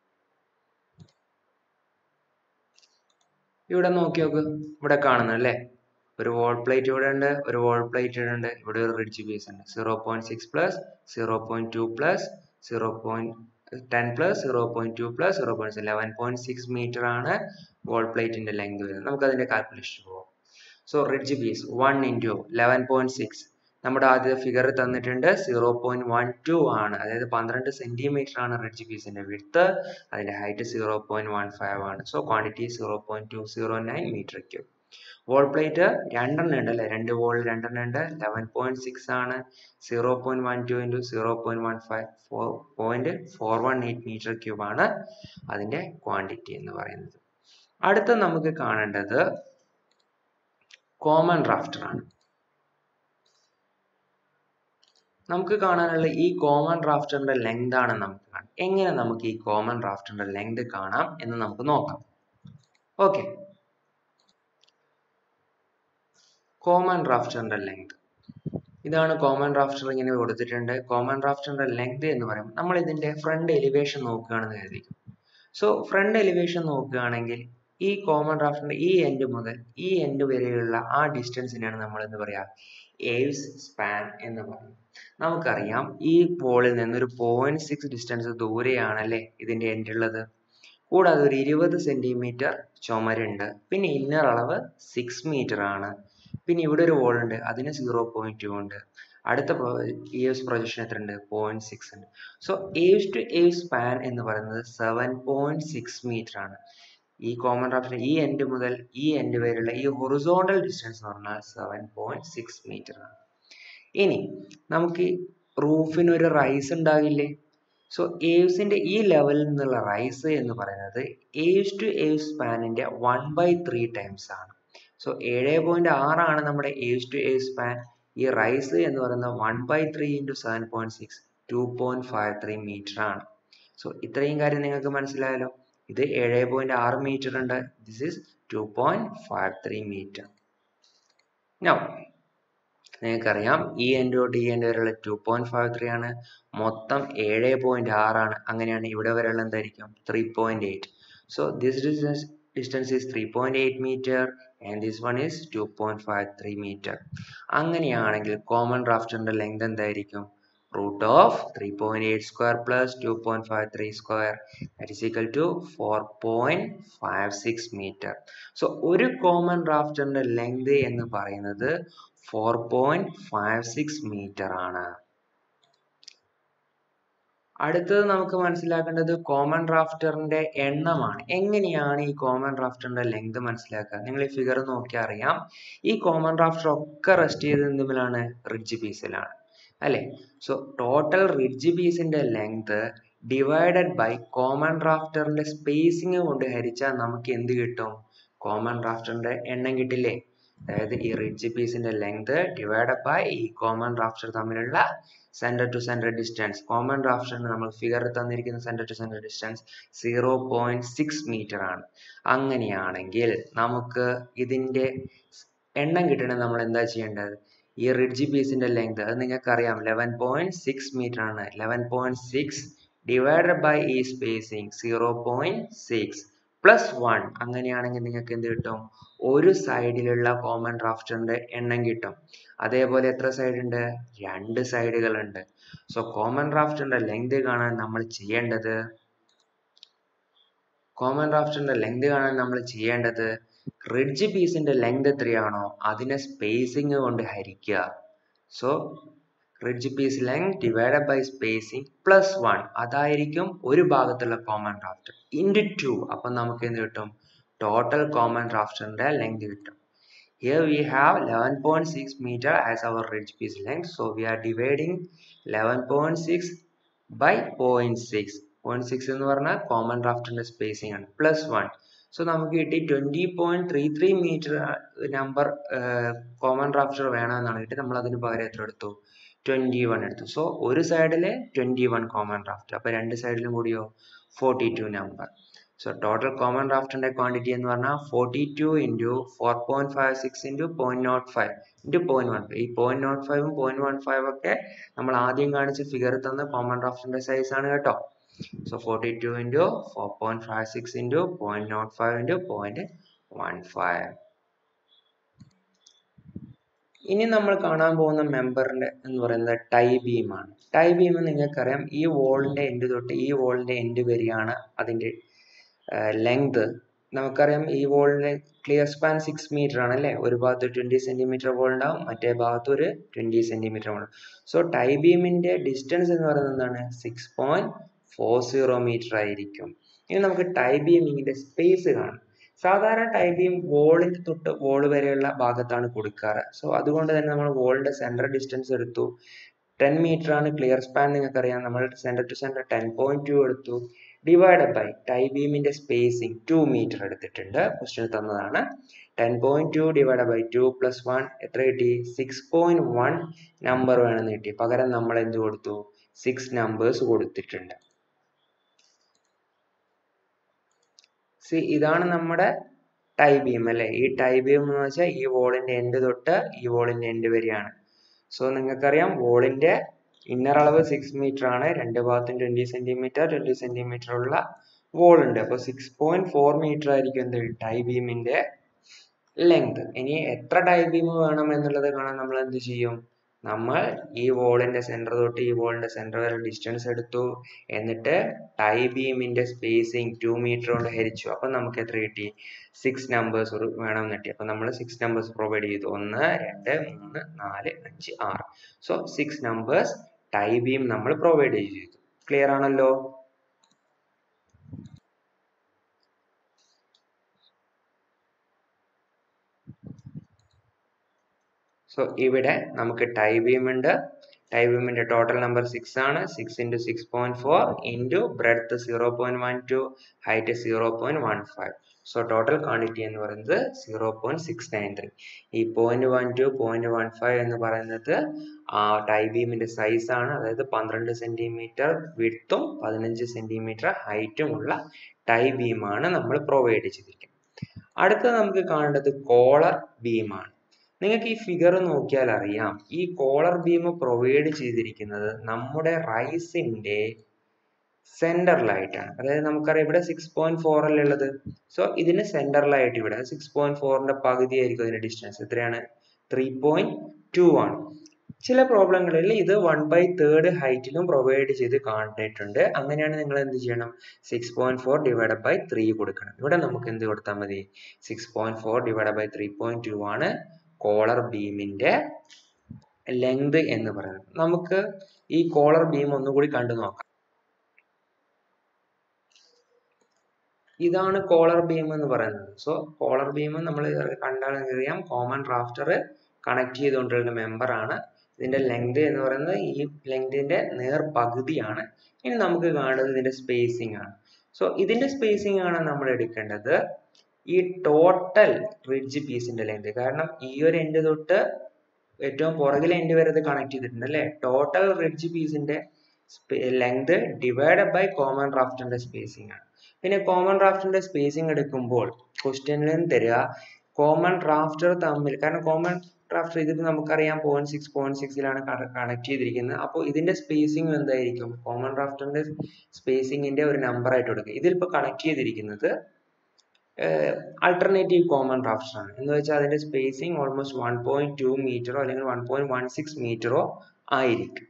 ഇവിടെ നോക്കി നോക്ക് ഇവിടെ കാണുന്നു അല്ലേ ഒരു വോൾ പ്ലേറ്റ് ഇവിടെ ഉണ്ട് ഒരു വോൾ പ്ലേറ്റ് ഇവിടെ ഉണ്ട് ഇവിടെ ഒരു റിഡ്ജ് പീസ് ഉണ്ട് zero point six plus zero point two plus zero point ten plus zero point two plus zero point eleven point six metre ആണ് വോൾ പ്ലേറ്റിന്റെ ലെങ്ത് വരുന്നത് നമുക്ക് അതിന്റെ കാൽക്കുലേഷൻ പോകാം so ridge piece one into eleven point six നമ്മുടെ ആദ്യ figure തന്നിട്ടുണ്ട് zero point one to ആണ് അതായത് പന്ത്രണ്ട് സെന്റിമീറ്റർ ആണ് റിഡ്ജ് പീസിന്റെ വിഡ്ത്ത് അതിന്റെ height zero point one five ആണ് so quantity zero point two zero nine metre cube wall plate രണ്ടെണ്ണം ഉണ്ട് അല്ലെ രണ്ട് വോൾ രണ്ടെണ്ണം ഉണ്ട് ലെവൻ പോയിന്റ് സിക്സ് ആണ് zero point one two into zero point one five four point four one eight metre cube ആണ് അതിന്റെ quantity എന്ന് പറയുന്നത് അടുത്ത നമുക്ക് കാണേണ്ടത് കോമൺ റാഫ്റ്റർ ആണ് നമുക്ക് കാണാനുള്ള ഈ കോമൺ റാഫ്റ്ററിന്റെ ലെങ്ത് ആണ് നമുക്ക് കാണാം എങ്ങനെ നമുക്ക് ഈ കോമൺ റാഫ്റ്ററിന്റെ ലെങ്ത് കാണാം എന്ന് നമുക്ക് നോക്കാം ഓക്കെ കോമൺ റാഫ്റ്ററിന്റെ ലെങ്ത് ഇതാണ് കോമൺ റാഫ്റ്റർ ഇങ്ങനെ കൊടുത്തിട്ടുണ്ട് കോമൺ റാഫ്റ്ററിന്റെ ലെങ്ത് എന്ന് പറയുമ്പോൾ നമ്മൾ ഇതിന്റെ ഫ്രണ്ട് എലിവേഷൻ നോക്കുകയാണെന്ന് കരുതിക്കും സോ ഫ്രണ്ട് എലിവേഷൻ നോക്കുകയാണെങ്കിൽ ഈ കോമൺ റാഫ്റ്ററിന്റെ ഈ എൻഡ് മുതൽ ഈ എൻഡ് വരെയുള്ള ആ ഡിസ്റ്റൻസിനെയാണ് നമ്മൾ എന്ന് പറയാ ഏവ്സ് സ്പാൻ എന്ന് പറയും നമുക്കറിയാം ഈ പോളിൽ നിന്ന് ഒരു പോയിന്റ് സിക്സ് ഡിസ്റ്റൻസ് ദൂരെയാണല്ലേ ഇതിന്റെ എൻഡ് ഉള്ളത് കൂടാതെ ഒരു ഇരുപത് സെന്റിമീറ്റർ ചുമരുണ്ട് പിന്നെ ഇന്നർ അളവ് സിക്സ് മീറ്റർ ആണ് പിന്നെ ഇവിടെ ഒരു വോൾ ഉണ്ട് അതിന് സീറോ പോയിന്റ് ടു ഉണ്ട് അടുത്ത ഏവ്സ് പ്രൊജക്ഷൻ എത്ര ഉണ്ട് പോയിന്റ് സിക്സ് ഉണ്ട് so eaves to eave span എന്ന് പറയുന്നത് സെവൻ പോയിന്റ് സിക്സ് മീറ്റർ ആണ് ഈ കോമൺ റാഫ്റ്റർ ഈ എൻഡ് മുതൽ ഈ എൻഡ് വരെയുള്ള ഈ ഹൊറിസോണ്ടൽ ഡിസ്റ്റൻസ് എന്ന് പറഞ്ഞാൽ സെവൻ പോയിന്റ് സിക്സ് മീറ്റർ ആണ് ഇനി നമുക്ക് റൂഫിന് ഒരു റൈസ് ഉണ്ടാകില്ലേ സോ ഏവ്സിന്റെ ഈ ലെവലിൽ നിന്നുള്ള റൈസ് എന്ന് പറയുന്നത് ഏവ്സ് ടു ഏവ് സ്പാനിന്റെ വൺ ബൈ ത്രീ ടൈംസ് ആണ് സോ ഏഴ് പോയിന്റ് ആറാണ് നമ്മുടെ ഏവ്സ് ടു ഏവ് സ്പാൻ ഈ റൈസ് എന്ന് പറയുന്നത് one by three into seven point six two point five three metre ആണ് സോ ഇത്രയും കാര്യം നിങ്ങൾക്ക് മനസ്സിലായല്ലോ ഇത് ഏഴ് പോയിന്റ് ആറ് മീറ്റർ ഉണ്ട് this is two point five three metre no നിങ്ങൾക്കറിയാം ഈ എൻഡ് തൊട്ട് ഈ എൻഡ് വരെയുള്ള ടു പോയിന്റ് ഫൈവ് ത്രീ ആണ് മൊത്തം ഏഴ് പോയിന്റ് ആറാണ് അങ്ങനെയാണ് ഇവിടെ വരെയുള്ള എന്തായിരിക്കും three point eight so this distance distance is three point eight metre and this one is two point five three metre അങ്ങനെയാണെങ്കിൽ കോമൺ റാഫ്റ്ററിന്റെ ലെങ്ത് എന്തായിരിക്കും root of 3.8 square plus 2.53 square that is equal to 4.56 meter. So ഒരു common റാഫ്റ്ററിന്റെ length എന്ന് പറയുന്നത് 4.56 metre ആണ് അടുത്തത് നമുക്ക് മനസ്സിലാക്കേണ്ടത് കോമൺ റാഫ്റ്ററിന്റെ എണ്ണമാണ് എങ്ങനെയാണ് ഈ കോമൺ റാഫ്റ്ററിന്റെ ലെങ്ത് മനസ്സിലാക്കുക നിങ്ങൾ ഈ ഫിഗർ നോക്കിയാൽ അറിയാം ഈ കോമൺ റാഫ്റ്റർ ഒക്കെ റെസ്റ്റ് ചെയ്ത് എന്തുമിലാണ് റിഡ്ജ് പീസിലാണ് അല്ലെ സോ ടോട്ടൽ റിഡ്ജ് പീസിന്റെ ലെങ്ത് ഡിവൈഡഡ് ബൈ കോമൺ റാഫ്റ്ററിന്റെ സ്പേസിങ് കൊണ്ട് ഹരിച്ചാൽ നമുക്ക് എന്ത് കിട്ടും കോമൺ റാഫ്റ്ററിന്റെ എണ്ണം കിട്ടില്ലേ അതായത് ഈ റിഡ്ജ് പീസിന്റെ ലെങ്ത് ഡിവൈഡഡ് ബൈ ഈ കോമൺ റാഫ്റ്റർ തമ്മിലുള്ള centre to centre distance common റാഫ്റ്ററിന് നമ്മൾ ഫിഗർ തന്നിരിക്കുന്ന centre to centre distance zero point six metre ആണ് അങ്ങനെയാണെങ്കിൽ നമുക്ക് ഇതിന്റെ എണ്ണം കിട്ടണമെങ്കിൽ നമ്മൾ എന്താ ചെയ്യേണ്ടത് ഈ റിഡ്ജ് പീസിന്റെ ലെങ്ത് അത് നിങ്ങൾക്ക് അറിയാം ലെവൻ പോയിന്റ് സിക്സ് മീറ്റർ ആണ് eleven point six divided by ഈ spacing zero point six plus one അങ്ങനെയാണെങ്കിൽ നിങ്ങൾക്ക് എന്ത് കിട്ടും ഒരു സൈഡിലുള്ള കോമൺ റാഫ്റ്ററിന്റെ എണ്ണം കിട്ടും അതേപോലെ എത്ര സൈഡ് ഉണ്ട് രണ്ട് സൈഡുകൾ ഉണ്ട് സോ കോമൺ റാഫ്റ്ററിന്റെ ലെങ്ത് കാണാൻ നമ്മൾ ചെയ്യേണ്ടത് കോമൺ റാഫ്റ്ററിന്റെ ലെങ്ത് കാണാൻ നമ്മൾ ചെയ്യേണ്ടത് റിഡ്ജ് പീസിന്റെ ലെങ്ത് എത്രയാണോ അതിനെ സ്പേസിങ് കൊണ്ട് ഹരിക്കുക so ridge piece length divided by spacing plus one അതായിരിക്കും ഒരു ഭാഗത്തുള്ള കോമൺ റാഫ്റ്റർ ഇൻറ്റു ടു അപ്പം നമുക്ക് എന്ത് കിട്ടും ടോട്ടൽ കോമൺ റാഫ്റ്ററിന്റെ ലെങ്ത് കിട്ടും Here we have 11.6 meter as our ridge piece length. So we are dividing 11.6 by 0.6. Point six എന്ന് പറഞ്ഞാൽ കോമൺ റാഫ്റ്ററിന്റെ സ്പേസിംഗ് ആണ് പ്ലസ് വൺ സോ നമുക്ക് കിട്ടി twenty point three three metre number common rafter വേണമെന്നാണ് കിട്ടി നമ്മൾ അതിന് പകരം എത്ര എടുത്തു ട്വന്റി വൺ എടുത്തു സോ ഒരു സൈഡില് ട്വന്റി വൺ കോമൺ റാഫ്റ്റർ അപ്പൊ രണ്ട് സൈഡിലും കൂടിയോ forty two number so total common റാഫ്റ്ററിന്റെ ക്വാണ്ടിറ്റി എന്ന് പറഞ്ഞാൽ forty two into four point five six into point not five into point one ഈ പോയിന്റ് നോട്ട് ഫൈവും പോയിന്റ് വൺ ഫൈവ് ഒക്കെ നമ്മൾ ആദ്യം കാണിച്ച ഫിഗർ തന്ന കോമൺ റാഫ്റ്ററിന്റെ സൈസ് ആണ് കേട്ടോ so forty two into four point five six into point not five into point one five ഇനി നമ്മൾ കാണാൻ പോകുന്ന മെമ്പറിന്റെ എന്ന് പറയുന്നത് ടൈ ബീമാണ് ടൈ ബീം നിങ്ങൾക്കറിയാം ഈ വോളിന്റെ എൻഡ് തൊട്ട് ഈ വോളിന്റെ എൻഡ് വരെയാണ് അതിന്റെ ലെങ്ത് നമുക്കറിയാം ഈ വോളിന്റെ ക്ലിയർ സ്പാൻ സിക്സ് മീറ്റർ ആണ് അല്ലേ ഒരു ഭാഗത്ത് ട്വന്റി സെന്റിമീറ്റർ വോൾ ഉണ്ടാവും മറ്റേ ഭാഗത്ത് ഒരു twenty centimetre wall so tie ബീമിന്റെ ഡിസ്റ്റൻസ് എന്ന് പറയുന്നത് എന്താണ് six point four zero metre ആയിരിക്കും ഇനി നമുക്ക് ടൈ ബീമിങ്ങിന്റെ സ്പേസ് കാണാം സാധാരണ ടൈ ബീം വോളിന്റെ തൊട്ട് വോൾ വരെയുള്ള ഭാഗത്താണ് കൊടുക്കാറ് സോ അതുകൊണ്ട് തന്നെ നമ്മൾ വോളിന്റെ സെന്റർ ഡിസ്റ്റൻസ് എടുത്തു ടെൻ മീറ്റർ ആണ് ക്ലിയർ സ്പാൻ നിങ്ങൾക്കറിയാം നമ്മൾ centre to centre ten point two എടുത്തു ഡിവൈഡ് ബൈ ടൈ ബീമിന്റെ സ്പേസിംഗ് ടു മീറ്റർ എടുത്തിട്ടുണ്ട് ക്വസ്റ്റ്യൻ തന്നതാണ് ten point two divide by two plus one എത്ര കിട്ടി സിക്സ് പോയിന്റ് വൺ നമ്പർ വേണമെന്ന് കിട്ടി പകരം നമ്മൾ എന്ത് കൊടുത്തു സിക്സ് നമ്പേഴ്സ് കൊടുത്തിട്ടുണ്ട് സി ഇതാണ് നമ്മുടെ ടൈ ബീം അല്ലെ ഈ ടൈ ബീം എന്ന് വെച്ചാൽ ഈ വോളിന്റെ എൻഡ് തൊട്ട് ഈ വോളിന്റെ എൻഡ് വരെയാണ് സോ നിങ്ങൾക്കറിയാം വോളിന്റെ ഇന്നർ അളവ് സിക്സ് മീറ്റർ ആണ് രണ്ട് ഭാഗത്തും ട്വന്റി സെന്റിമീറ്റർ ട്വന്റി സെന്റിമീറ്റർ ഉള്ള വോൾ ഉണ്ട് അപ്പോൾ സിക്സ് പോയിന്റ് ഫോർ മീറ്റർ ആയിരിക്കും എന്ത് ടൈ ബീമിന്റെ ലെങ്ത് ഇനി എത്ര ടൈ ബീം വേണം എന്നുള്ളത് കാണാൻ നമ്മൾ എന്ത് ചെയ്യും നമ്മൾ ഈ വോളിന്റെ സെന്റർ തൊട്ട് ഈ വോളിന്റെ സെന്റർ വരെ ഡിസ്റ്റൻസ് എടുത്തു എന്നിട്ട് ടൈ ബീമിന്റെ സ്പേസിങ് ടു മീറ്റർ കൊണ്ട് ഹരിച്ചു അപ്പൊ നമുക്ക് എത്ര കിട്ടി സിക്സ് നമ്പേഴ്സ് വേണമെന്ന് കിട്ടി അപ്പൊ നമ്മൾ സിക്സ് നമ്പേഴ്സ് പ്രൊവൈഡ് ചെയ്തു ഒന്ന് രണ്ട് മൂന്ന് നാല് അഞ്ച് ആറ് so six numbers tie beam നമ്മൾ പ്രൊവൈഡ് ചെയ്തു ക്ലിയർ ആണല്ലോ സോ ഇവിടെ നമുക്ക് ടൈ ബീം ഉണ്ട് ടൈ ബീമിന്റെ ടോട്ടൽ നമ്പർ സിക്സ് ആണ് six into six point four into breadth zero point one two height zero point one five so total quantity എന്ന് പറയുന്നത് zero point six nine three ഈ point one two point one five എന്ന് പറയുന്നത് ആ tie ബീമിന്റെ size ആണ് അതായത് പന്ത്രണ്ട് സെന്റിമീറ്റർ വിഡ്ത്തും പതിനഞ്ച് സെന്റിമീറ്റർ ഹൈറ്റും ഉള്ള ടൈ ബീമാണ് നമ്മൾ പ്രൊവൈഡ് ചെയ്തിരിക്കുന്നത് അടുത്തത് നമുക്ക് കാണേണ്ടത് കോളർ ബീമാണ് നിങ്ങൾക്ക് ഈ ഫിഗർ നോക്കിയാൽ അറിയാം ഈ കോളർ ബീം പ്രൊവൈഡ് ചെയ്തിരിക്കുന്നത് നമ്മുടെ റൈസിന്റെ സെന്ററിലായിട്ടാണ് അതായത് നമുക്കറിയാം ഇവിടെ സിക്സ് പോയിന്റ് ഫോർ അല്ലേ ഉള്ളത് സോ ഇതിന് സെന്ററിലായിട്ട് ഇവിടെ സിക്സ് പോയിന്റ് ഫോറിന്റെ പകുതി ആയിരിക്കും അതിന്റെ ഡിസ്റ്റൻസ് എത്രയാണ് ത്രീ പോയിന്റ് ടു ആണ് ചില പ്രോബ്ലങ്ങളിൽ ഇത് വൺ ബൈ തേർഡ് ഹൈറ്റിലും പ്രൊവൈഡ് ചെയ്ത് കണ്ടിട്ടുണ്ട് അങ്ങനെയാണ് നിങ്ങൾ എന്ത് ചെയ്യണം six point four divide by three കൊടുക്കണം ഇവിടെ നമുക്ക് എന്ത് കൊടുത്താൽ മതി six point four divide by three point two ആണ് കോളർ ബീമിന്റെ ലെങ്ത് എന്ന് പറയുന്നത് നമുക്ക് ഈ കോളർ ബീം ഒന്നുകൂടി കണ്ടു നോക്കാം ഇതാണ് കോളർ ബീം എന്ന് പറയുന്നത് സോ കോളർ ബീം നമ്മൾ കണ്ടാൽ അറിയാം കോമൺ റാഫ്റ്റർ കണക്ട് ചെയ്തുകൊണ്ടിരുന്ന മെമ്പർ ആണ് ഇതിന്റെ ലെങ്ത് എന്ന് പറയുന്നത് ഈ ലെങ്തിന്റെ നേർ പകുതിയാണ് ഇനി നമുക്ക് കാണുന്നത് ഇതിന്റെ സ്പേസിംഗ് ആണ് സോ ഇതിന്റെ സ്പേസിംഗ് ആണ് നമ്മൾ എടുക്കേണ്ടത് ഈ ടോട്ടൽ റിഡ്ജ് പീസിന്റെ ലെങ്ത് കാരണം ഈ ഒരു എൻഡ് തൊട്ട് ഏറ്റവും പുറകിലെ എൻഡ് വരെ ഇത് കണക്ട് ചെയ്തിട്ടുണ്ട് അല്ലേ ടോട്ടൽ റിഡ്ജ് പീസിന്റെ ലെങ്ത് ഡിവൈഡ് ബൈ കോമൺ റാഫ്റ്ററിന്റെ സ്പേസിംഗ് ആണ് പിന്നെ കോമൺ റാഫ്റ്ററിന്റെ സ്പേസിംഗ് എടുക്കുമ്പോൾ ക്വസ്റ്റ്യനിലും തരിക കോമൺ റാഫ്റ്റർ തമ്മിൽ കാരണം കോമൺ റാഫ്റ്റർ ഇതിൽ നമുക്കറിയാം പോയിന്റ് സിക്സ് പോയിന്റ് സിക്സിലാണ് കണക്ട് ചെയ്തിരിക്കുന്നത് അപ്പോൾ ഇതിന്റെ സ്പേസിംഗ് എന്തായിരിക്കും കോമൺ റാഫ്റ്ററിന്റെ സ്പേസിംഗിന്റെ ഒരു നമ്പർ ആയിട്ട് കൊടുക്കുക ഇതിലിപ്പോൾ കണക്ട് ചെയ്തിരിക്കുന്നത് അൾട്ടർനേറ്റീവ് കോമൺ റാഫ്റ്റർ ആണ് എന്ന് വെച്ചാൽ അതിന്റെ spacing almost one point two മീറ്ററോ അല്ലെങ്കിൽ വൺ പോയിന്റ് വൺ സിക്സ് മീറ്ററോ ആയിരിക്കും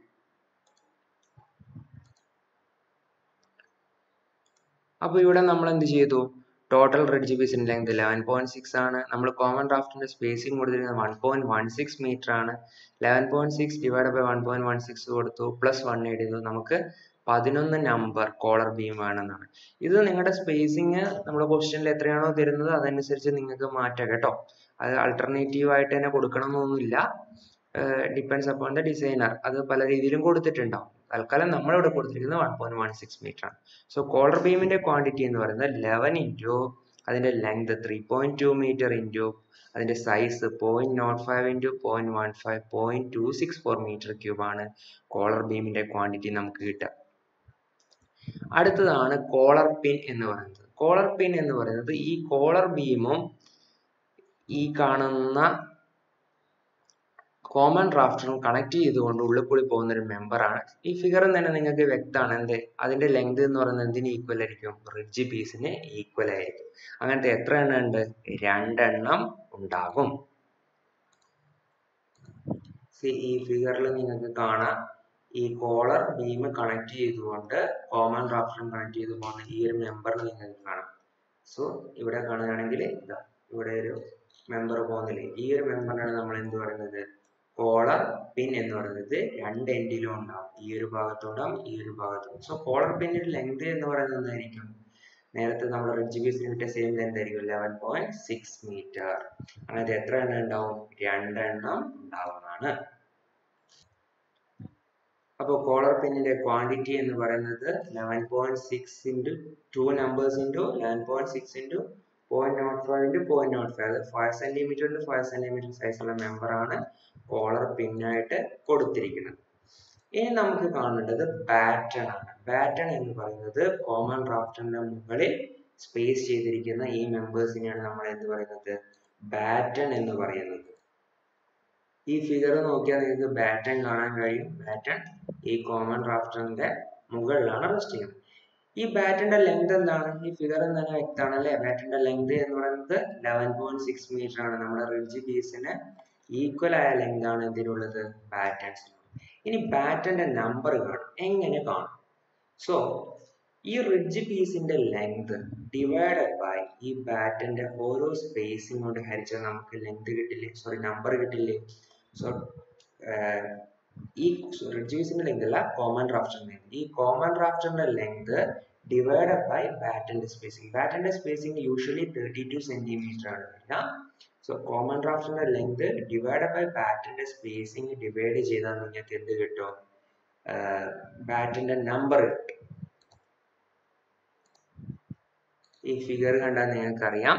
അപ്പോൾ ഇവിടെ നമ്മൾ എന്ത് ചെയ്തു ടോട്ടൽ റിഡ്ജ് പീസിന്റെ ലെങ്ത് ലെവൻ പോയിന്റ് സിക്സ് ആണ് നമ്മൾ കോമൺ ഡ്രാഫ്റ്റിന്റെ സ്പേസിംഗ് കൊടുത്തിരിക്കുന്നത് one point one six metre ആണ് eleven point six divide by one point one six കൊടുത്തു പ്ലസ് വൺ എഴുതുന്നു നമുക്ക് പതിനൊന്ന് നമ്പർ കോളർ ബീം വേണമെന്നാണ് ഇത് നിങ്ങളുടെ സ്പേസിങ് നമ്മുടെ ക്വസ്റ്റ്യനിൽ എത്രയാണോ തരുന്നത് അതനുസരിച്ച് നിങ്ങൾക്ക് മാറ്റാം കേട്ടോ അത് അൾട്ടർനേറ്റീവ് ആയിട്ട് തന്നെ കൊടുക്കണം എന്നൊന്നുമില്ല ഡിപ്പെൻസ് അപ്പോൺ ദ ഡിസൈനർ അത് പല രീതിയിലും കൊടുത്തിട്ടുണ്ടാവും തൽക്കാലം നമ്മളിവിടെ കൊടുത്തിരിക്കുന്നത് one point one six metre ആണ് സോ കോളർ ബീമിന്റെ ക്വാണ്ടിറ്റി എന്ന് പറയുന്നത് ലെവൻ ഇൻറ്റു അതിന്റെ length three point two metre into അതിന്റെ size point not five into point one five point two six four metre cube ആണ് കോളർ ബീമിന്റെ quantity നമുക്ക് കിട്ടുക അടുത്തതാണ് കോളർ പിൻ എന്ന് പറയുന്നത് കോളർ പിൻ എന്ന് പറയുന്നത് ഈ കോളർ ബീമും ഈ കാണുന്ന കോമൺ ഡ്രാഫ്റ്ററും കണക്ട് ചെയ്തുകൊണ്ട് ഉള്ളിൽ കൂടി പോകുന്ന ഒരു മെമ്പറാണ് ഈ ഫിഗറിൽ തന്നെ നിങ്ങൾക്ക് വ്യക്തമാണ് എന്ത് അതിന്റെ ലെങ്ത് എന്ന് പറയുന്നത് എന്തിന് ഈക്വൽ ആയിരിക്കും റിഡ്ജ് പീസിന് ഈക്വൽ ആയിരിക്കും അങ്ങനത്തെ എത്ര എണ്ണം ഉണ്ട് രണ്ടെണ്ണം ഉണ്ടാകും ഈ ഫിഗറിൽ നിങ്ങൾക്ക് കാണാം ഈ കോളർ ബീം കണക്ട് ചെയ്തുകൊണ്ട് കോമൺ ഡ്രാഫ്റ്ററും കണക്ട് ചെയ്ത് പോകുന്ന ഈ ഒരു മെമ്പറിൽ നിങ്ങൾക്ക് കാണാം സോ ഇവിടെ കാണുകയാണെങ്കിൽ ഇതാ ഇവിടെ ഒരു മെമ്പർ പോകുന്നില്ലേ ഈ ഒരു മെമ്പറിനാണ് നമ്മൾ എന്ത് പറയുന്നത് കോളർ പിൻ എന്ന് പറയുന്നത് രണ്ട് എൻഡിലും ഉണ്ടാവും ഈ ഒരു ഭാഗത്തുണ്ടാവും ഈ ഒരു ഭാഗത്തും സോ കോളർ പിന്നിന്റെ ലെങ്ത് എന്ന് പറയുന്നത് എന്തായിരിക്കും നേരത്തെ നമ്മൾ റിഡ്ജ് പീസിന് കിട്ടിയ സെയിം ലെങ്ത് ആയിരിക്കും ലെവൻ പോയിന്റ് സിക്സ് മീറ്റർ അങ്ങനത്തെ എത്ര എണ്ണം ഉണ്ടാവും രണ്ടെണ്ണം ഉണ്ടാവുന്നതാണ് അപ്പോൾ കോളർ പിന്നിന്റെ ക്വാണ്ടിറ്റി എന്ന് പറയുന്നത് eleven point six into two numbers into eleven point six into point not five into point not five അത് five centimetre into five centimetre സൈസുള്ള മെമ്പറാണ് കോളർ പിന്നായിട്ട് കൊടുത്തിരിക്കുന്നത് ഇനി നമുക്ക് കാണേണ്ടത് ബാറ്റൺ ആണ് ബാറ്റൺ എന്ന് പറയുന്നത് കോമൺ ഡ്രാഫ്റ്റിന്റെ മുകളിൽ സ്പേസ് ചെയ്തിരിക്കുന്ന ഈ മെമ്പേഴ്സിനെയാണ് നമ്മൾ എന്ത് പറയുന്നത് ബാറ്റൺ എന്ന് പറയുന്നത് ഈ ഫിഗർ നോക്കിയാൽ നിങ്ങൾക്ക് ബാറ്റൺ കാണാൻ കഴിയും ബാറ്റൺ ഈ കോമൺ ഡ്രാഫ്റ്ററിന്റെ മുകളിലാണ് റെസ്റ്റ് ചെയ്യുന്നത് ഈ ബാറ്റിന്റെ ലെങ്ത് എന്താണ് ഈ ഫിഗറിൽ തന്നെ വ്യക്തമാണ് അല്ലെ ബാറ്റിന്റെ ലെങ്ത് എന്ന് പറയുന്നത് ലെവൻ പോയിന്റ് സിക്സ് മീറ്റർ ആണ് നമ്മുടെ റിഡ്ജ് പീസിന് ഈക്വൽ ആയ ലെങ്ത് ആണ് ഇതിനുള്ളത് ബാറ്റൻസ് ഇനി ബാറ്റന്റെ നമ്പർ കാണും എങ്ങനെ കാണും സോ ഈ റിഡ്ജ് പീസിന്റെ ലെങ്ത് ഡിവൈഡഡ് ബൈ ഈ ബാറ്റിന്റെ ഓരോ സ്പേസിംഗ് കൊണ്ട് ഹരിച്ചാൽ നമുക്ക് ലെങ്ത് കിട്ടില്ലേ സോറി നമ്പർ കിട്ടില്ലേ സോ ഈ റിഡ്ജ് പീസിന്റെ ലെങ്ത് അല്ല കോമൺ ഡ്രാഫ്റ്ററിന്റെ ഈ കോമൺ ഡ്രാഫ്റ്ററിന്റെ ലെങ്ത് ഡിവൈഡഡ് ബൈ ബാറ്റിന്റെ സ്പേസിംഗ് ബാറ്റിന്റെ spacing usually thirty two centimetre ആണ് വരിക സോ കോമൺ ഡ്രാഫ്റ്റിന്റെ ലെങ്ത് ഡിവൈഡഡ് ബൈ ബാറ്റിന്റെ സ്പേസിംഗ് ഡിവൈഡ് ചെയ്താൽ നിങ്ങൾക്ക് എന്ത് കിട്ടും ബാറ്റിന്റെ നമ്പർ കിട്ടും ഈ ഫിഗർ കണ്ടാൽ നിങ്ങൾക്കറിയാം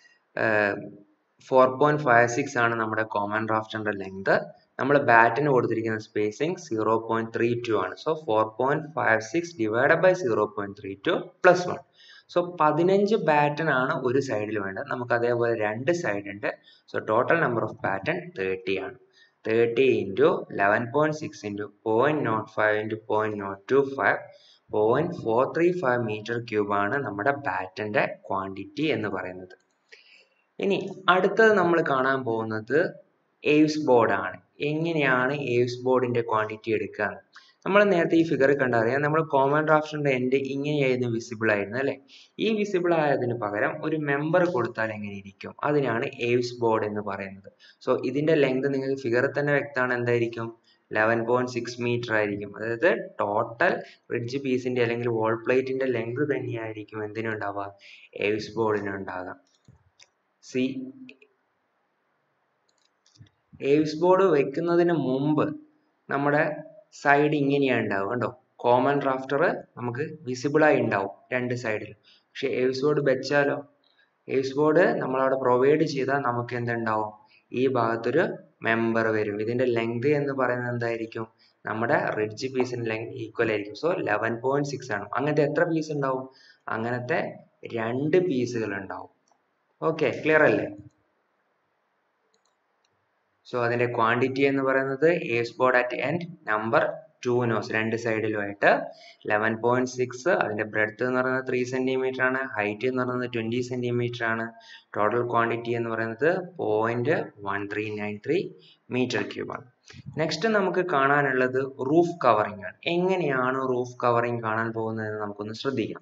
ഫോർ പോയിന്റ് ഫൈവ് സിക്സ് ആണ് നമ്മുടെ കോമൺ ഡ്രാഫ്റ്റിന്റെ ലെങ്ത് നമ്മൾ ബാറ്റിന് കൊടുത്തിരിക്കുന്ന spacing zero point three two ആണ് so four point five six divide by zero point three two plus one so പതിനഞ്ച് ബാറ്റൺ ആണ് ഒരു സൈഡിൽ വേണ്ടത് നമുക്ക് അതേപോലെ രണ്ട് സൈഡ് ഉണ്ട് so total number of batten thirty ആണ് thirty into eleven point six into point not five into point nought two five point four three five metre cube ആണ് നമ്മുടെ ബാറ്റന്റെ ക്വാണ്ടിറ്റി എന്ന് പറയുന്നത് ഇനി അടുത്തത് നമ്മൾ കാണാൻ പോകുന്നത് ഏവ്സ് ബോർഡ് ആണ് എങ്ങനെയാണ് ഏവ്സ് ബോർഡിന്റെ ക്വാണ്ടിറ്റി എടുക്കുക നമ്മൾ നേരത്തെ ഈ ഫിഗർ കണ്ടറിയാം നമ്മൾ കോമൺ ഡ്രാഫ്റ്റിന്റെ എൻഡ് ഇങ്ങനെയായിരുന്നു വിസിബിൾ ആയിരുന്നു അല്ലെ ഈ വിസിബിൾ ആയതിനു പകരം ഒരു മെമ്പർ കൊടുത്താൽ എങ്ങനെ ഇരിക്കും അതിനാണ് ഏവ്സ് ബോർഡ് എന്ന് പറയുന്നത് സോ ഇതിന്റെ ലെങ്ത് നിങ്ങൾക്ക് ഫിഗറിൽ തന്നെ വ്യക്തമാണ് എന്തായിരിക്കും ലെവൻ പോയിന്റ് സിക്സ് മീറ്റർ ആയിരിക്കും അതായത് ടോട്ടൽ റിഡ്ജ് പീസിന്റെ അല്ലെങ്കിൽ വോൾ പ്ലേറ്റിന്റെ ലെങ്ത് തന്നെയായിരിക്കും എന്തിനുണ്ടാവുക ഏവ്സ് ബോർഡിന് ഉണ്ടാകുക സി ഏവ്സ് ബോർഡ് വെക്കുന്നതിന് മുമ്പ് നമ്മുടെ സൈഡ് ഇങ്ങനെയാണ് ഉണ്ടാവുക കണ്ടോ കോമൺ ഡ്രാഫ്റ്റർ നമുക്ക് വിസിബിൾ ആയി ഉണ്ടാവും രണ്ട് സൈഡിൽ പക്ഷെ ഏവ്സ് ബോർഡ് വെച്ചാലോ ഏവ്സ് ബോർഡ് നമ്മളവിടെ പ്രൊവൈഡ് ചെയ്താൽ നമുക്ക് എന്തുണ്ടാവും ഈ ഭാഗത്തൊരു മെമ്പർ വരും ഇതിന്റെ ലെങ്ത് എന്ന് പറയുന്നത് എന്തായിരിക്കും നമ്മുടെ റിഡ്ജ് പീസിന് ലെങ്ത് ഈക്വൽ ആയിരിക്കും സോ ലെവൻ പോയിന്റ് സിക്സ് ആണ് അങ്ങനത്തെ എത്ര പീസ് ഉണ്ടാവും അങ്ങനത്തെ രണ്ട് പീസുകൾ ഉണ്ടാവും ഓക്കെ ക്ലിയർ അല്ലേ സോ അതിന്റെ ക്വാണ്ടിറ്റി എന്ന് പറയുന്നത് eaves board at end number two nos രണ്ട് സൈഡിലുമായിട്ട് ലെവൻ പോയിന്റ് സിക്സ് അതിന്റെ ബ്രെഡ്ത്ത് എന്ന് പറയുന്നത് ത്രീ സെന്റിമീറ്റർ ആണ് ഹൈറ്റ് എന്ന് പറയുന്നത് ട്വന്റി സെന്റിമീറ്റർ ആണ് ടോട്ടൽ ക്വാണ്ടിറ്റി എന്ന് പറയുന്നത് point one three nine three metre cube ആണ് നെക്സ്റ്റ് നമുക്ക് കാണാനുള്ളത് റൂഫ് കവറിംഗ് ആണ് എങ്ങനെയാണ് റൂഫ് കവറിംഗ് കാണാൻ പോകുന്നതെന്ന് നമുക്കൊന്ന് ശ്രദ്ധിക്കാം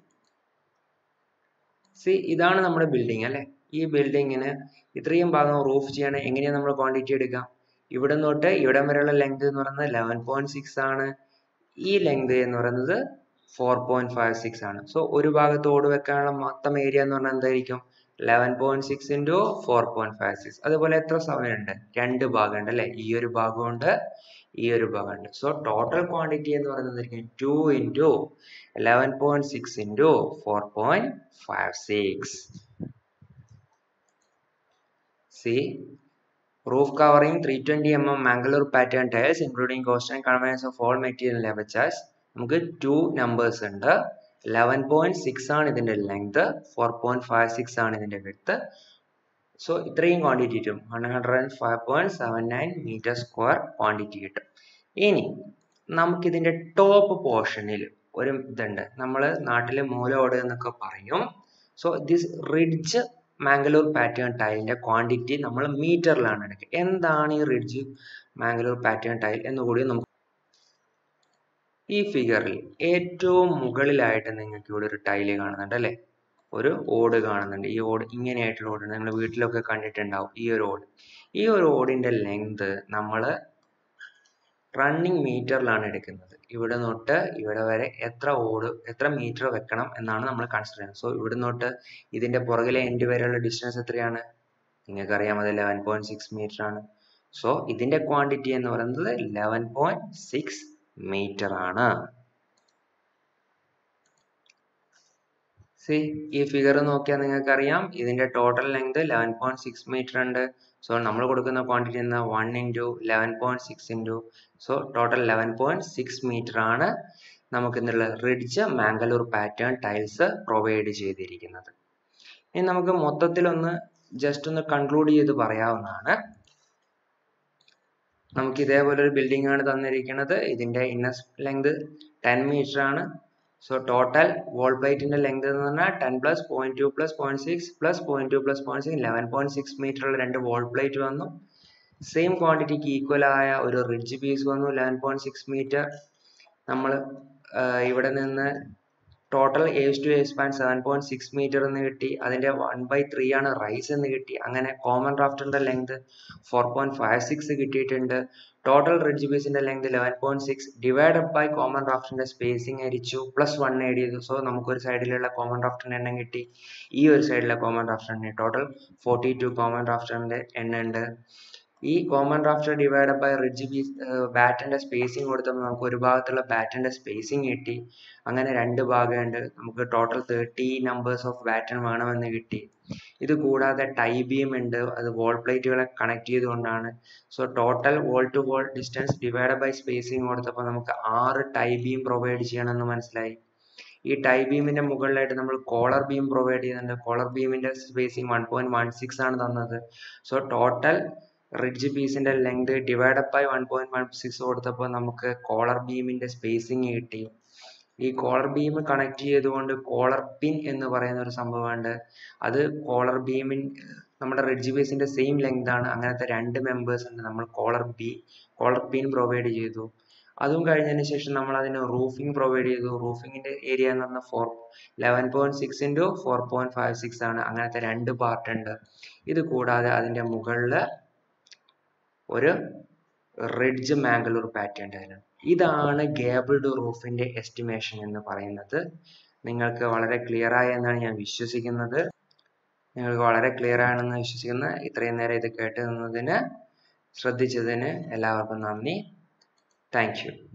സി ഇതാണ് നമ്മുടെ ബിൽഡിംഗ് അല്ലെ ഈ ബിൽഡിങ്ങിന് ഇത്രയും ഭാഗം റൂഫ് ചെയ്യാൻ എങ്ങനെയാണ് നമ്മൾ ക്വാണ്ടിറ്റി എടുക്കാം ഇവിടെ തൊട്ട് ഇവിടം വരെയുള്ള ലെങ്ത് എന്ന് പറയുന്നത് ലെവൻ പോയിന്റ് സിക്സ് ആണ് ഈ ലെങ്ത് എന്ന് പറയുന്നത് ഫോർ പോയിന്റ് ഫൈവ് സിക്സ് ആണ് സോ ഒരു ഭാഗത്ത് ഓട് വെക്കാനുള്ള മൊത്തം ഏരിയ എന്ന് പറഞ്ഞാൽ എന്തായിരിക്കും eleven point six into four point five six അതുപോലെ എത്ര സമയമുണ്ട് രണ്ട് ഭാഗമുണ്ട് അല്ലെ ഈ ഒരു ഭാഗമുണ്ട് ഈ ഒരു ഭാഗമുണ്ട് സോ ടോട്ടൽ ക്വാണ്ടിറ്റി എന്ന് പറയുന്നത് two into eleven point six into four point five six സി roof covering 320 mm Mangalore pattern tiles including cost and conveyance of all material labor charge നമുക്ക് ടു നമ്പേഴ്സ് ഉണ്ട് ലെവൻ പോയിന്റ് സിക്സ് ആണ് ഇതിന്റെ length four point five six ആണ് ഇതിന്റെ width so ഇത്രയും quantity കിട്ടും one hundred and five point seven nine metre square quantity കിട്ടും ഇനി നമുക്കിതിന്റെ ടോപ്പ് പോർഷനിൽ ഒരു ഇതുണ്ട് നമ്മൾ നാട്ടിലെ മൂലോട് എന്നൊക്കെ പറയും so this ridge Mangalore pattern ടൈലിന്റെ ക്വാണ്ടിറ്റി നമ്മൾ മീറ്ററിലാണ് എടുക്കുക എന്താണ് ഈ റിഡ്ജ് മാംഗ്ലൂർ പാറ്റേൺ ടൈൽ എന്ന് കൂടി നമുക്ക് ഈ ഫിഗറിൽ ഏറ്റവും മുകളിലായിട്ട് നിങ്ങൾക്ക് ഇവിടെ ഒരു ടൈല് കാണുന്നുണ്ട് അല്ലേ ഒരു ഓട് കാണുന്നുണ്ട് ഈ ഓട് ഇങ്ങനെയായിട്ടുള്ള ഓട് നിങ്ങൾ വീട്ടിലൊക്കെ കണ്ടിട്ടുണ്ടാവും ഈ ഒരു ഓട് ഈ ഒരു ഓടിന്റെ ലെങ്ത് നമ്മൾ റണ്ണിങ് മീറ്ററിലാണ് എടുക്കുന്നത് ഇവിടെ തൊട്ട് ഇവിടെ വരെ എത്ര ഓട് എത്ര മീറ്റർ വെക്കണം എന്നാണ് നമ്മൾ കൺസിഡർ ചെയ്യുന്നത് സോ ഇവിടെ തൊട്ട് ഇതിന്റെ പുറകിലെ എൻഡ് വരെയുള്ള ഡിസ്റ്റൻസ് എത്രയാണ് നിങ്ങൾക്കറിയാം അത് ലെവൻ പോയിന്റ് സിക്സ് മീറ്റർ ആണ് സോ ഇതിന്റെ ക്വാണ്ടിറ്റി എന്ന് പറയുന്നത് ലെവൻ പോയിന്റ് സിക്സ് മീറ്റർ ആണ് സി ഈ ഫിഗർ നോക്കിയാൽ നിങ്ങൾക്ക് അറിയാം ഇതിന്റെ total length eleven point six metre ഉണ്ട് സോ നമ്മൾ കൊടുക്കുന്ന ക്വാണ്ടിറ്റി എന്താ one into eleven point six into so total eleven point six metre ആണ് നമുക്ക് എന്നുള്ള ridge Mangalore pattern tiles provide ചെയ്തിരിക്കുന്നത് ഇനി നമുക്ക് മൊത്തത്തിലൊന്ന് ജസ്റ്റ് ഒന്ന് കൺക്ലൂഡ് ചെയ്ത് പറയാവുന്നതാണ് നമുക്ക് ഇതേപോലെ ഒരു ബിൽഡിംഗ് ആണ് തന്നിരിക്കുന്നത് ഇതിന്റെ ഇന്നർ ലെങ്ത് ടെൻ മീറ്റർ ആണ് സോ ടോട്ടൽ വോൾ പ്ലേറ്റിന്റെ ലെങ്ത് എന്ന് പറഞ്ഞാൽ ten plus point two plus point six plus point two plus point six eleven point six metre ഉള്ള രണ്ട് വോൾ പ്ലേറ്റ് വന്നു സെയിം ക്വാണ്ടിറ്റിക്ക് ഈക്വൽ ആയ ഒരു റിഡ്ജ് പീസ് വന്നു ലെവൻ പോയിന്റ് സിക്സ് മീറ്റർ നമ്മൾ ഇവിടെ നിന്ന് total eaves to eaves span seven point six metre എന്ന് കിട്ടി അതിന്റെ വൺ ബൈ ത്രീ ആണ് റൈസ് എന്ന് കിട്ടി അങ്ങനെ കോമൺ റാഫ്റ്ററിന്റെ length four point five six കിട്ടിയിട്ടുണ്ട് ടോട്ടൽ റിഡ്ജ് പീസിന്റെ length eleven point six divided by common റാഫ്റ്ററിന്റെ സ്പേസിംഗ് അരിച്ചു പ്ലസ് വൺ ആഡ് ചെയ്തു സോ നമുക്കൊരു സൈഡിലുള്ള കോമൺ റാഫ്റ്ററിന്റെ എണ്ണം കിട്ടി ഈ ഒരു സൈഡിലെ കോമൺ റാഫ്റ്ററിന്റെ ടോട്ടൽ ഫോർട്ടി ടു കോമൺ റാഫ്റ്ററിന്റെ എണ്ണം ഉണ്ട് ഈ common rafter divide by ridge piece ബാറ്റിന്റെ സ്പേസിംഗ് കൊടുത്തപ്പോൾ നമുക്ക് ഒരു ഭാഗത്തുള്ള ബാറ്റിന്റെ സ്പേസിംഗ് കിട്ടി അങ്ങനെ രണ്ട് ഭാഗമുണ്ട് നമുക്ക് total thirty numbers of batten വേണമെന്ന് കിട്ടി ഇത് കൂടാതെ ടൈ ബീം ഉണ്ട് അത് വോൾ പ്ലേറ്റുകളെ കണക്ട് ചെയ്തുകൊണ്ടാണ് so total wall to wall distance divide by spacing കൊടുത്തപ്പോൾ നമുക്ക് ആറ് ടൈ ബീം പ്രൊവൈഡ് ചെയ്യണമെന്ന് മനസ്സിലായി ഈ ടൈ ബീമിന്റെ മുകളിലായിട്ട് നമ്മൾ കോളർ ബീം പ്രൊവൈഡ് ചെയ്യുന്നുണ്ട് കോളർ ബീമിന്റെ spacing one point one six ആണ് തന്നത് സോ ടോട്ടൽ റിഡ്ജ് പീസിന്റെ length divide by one point one six കൊടുത്തപ്പോൾ നമുക്ക് കോളർ ബീമിന്റെ സ്പേസിങ് കിട്ടി ഈ കോളർ ബീം കണക്ട് ചെയ്തുകൊണ്ട് കോളർ പിൻ എന്ന് പറയുന്ന ഒരു സംഭവമുണ്ട് അത് കോളർ ബീമിൻ നമ്മുടെ റിഡ്ജ് പീസിന്റെ സെയിം ലെങ്ത് ആണ് അങ്ങനത്തെ രണ്ട് മെമ്പേഴ്സ് ഉണ്ട് നമ്മൾ കോളർ ബി കോളർ പിൻ പ്രൊവൈഡ് ചെയ്തു അതും കഴിഞ്ഞതിന് ശേഷം നമ്മൾ അതിന് റൂഫിംഗ് പ്രൊവൈഡ് ചെയ്തു റൂഫിങ്ങിന്റെ ഏരിയ എന്ന് പറഞ്ഞാൽ four eleven point six into four point five six ആണ് അങ്ങനത്തെ രണ്ട് പാർട്ട് ഉണ്ട് ഇത് കൂടാതെ അതിന്റെ മുകളിൽ ഒരു റിഡ്ജ് മാംഗലൂർ പാറ്റേൺ ആയിരുന്നു ഇതാണ് ഗേബിൾഡ് റൂഫിന്റെ എസ്റ്റിമേഷൻ എന്ന് പറയുന്നത് നിങ്ങൾക്ക് വളരെ ക്ലിയർ ആയി എന്നാണ് ഞാൻ വിശ്വസിക്കുന്നത് നിങ്ങൾക്ക് വളരെ ക്ലിയർ ആണെന്ന് വിശ്വസിക്കുന്ന ഇത്രയും നേരം ഇത് കേട്ട് നിന്നതിന് ശ്രദ്ധിച്ചതിന് എല്ലാവർക്കും നന്ദി താങ്ക് യു